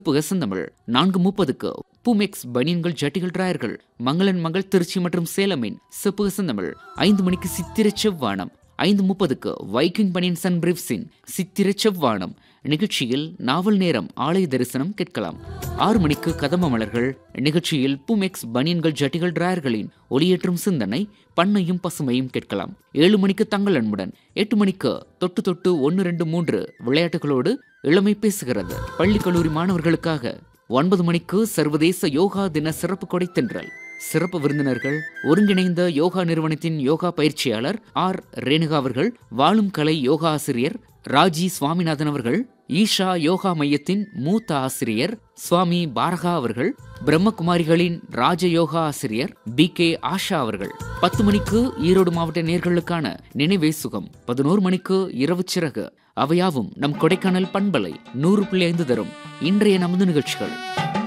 புகசந்தமிழ் நான்கு முப்பதுக்கு பூமெக்ஸ் பனியன்கள் ஜட்டிகள் டிராயர்கள் மங்களன் மங்கள் திருச்சி மற்றும் சேலமின் செப்புகசந்தமிழ் ஐந்து மணிக்கு சித்திர செவ்வானம் ஐந்து முப்பதுக்கு வைக்கிங் பனியன் சன் பிரிப்ஸின் சித்திர செவ்வானம் நிகழ்ச்சியில் நாவல் நேரம் ஆலய தரிசனம் கேட்கலாம் ஆறு மணிக்கு கதம்ப மலர்கள் நிகழ்ச்சியில் பூமெக்ஸ் பனியன்கள் ஜட்டிகள் டிராயர்களின் ஒளியேற்றும் சிந்தனை பண்ணையும் பசுமையும் கேட்கலாம் ஏழு மணிக்கு தங்கள் அன்புடன் எட்டு மணிக்கு தொட்டு தொட்டு ஒன்று ரெண்டு மூன்று விளையாட்டுகளோடு இளமை பேசுகிறது பள்ளி கல்லூரி மாணவர்களுக்காக ஒன்பது மணிக்கு சர்வதேச யோகா தின சிறப்பு கொடைத்தென்றல் சிறப்பு விருந்தினர்கள் ஒருங்கிணைந்த யோகா நிறுவனத்தின் யோகா பயிற்சியாளர் ஆர் ரேணுகா அவர்கள் வாழும் கலை யோகா ஆசிரியர் ராஜி சுவாமிநாதன் அவர்கள் ஈஷா யோகா மையத்தின் மூத்த ஆசிரியர் சுவாமி பாரகா அவர்கள் பிரம்மகுமாரிகளின் ராஜ யோகா ஆசிரியர் பி கே ஆஷா அவர்கள் பத்து மணிக்கு ஈரோடு மாவட்ட நேர்களுக்கான நினைவே சுகம் பதினோரு மணிக்கு இரவு சிறகு அவையாவும் நம் கொடைக்கானல் பண்பலை நூறு புள்ளி ஐந்து தரும் இன்றைய நமது நிகழ்ச்சிகள்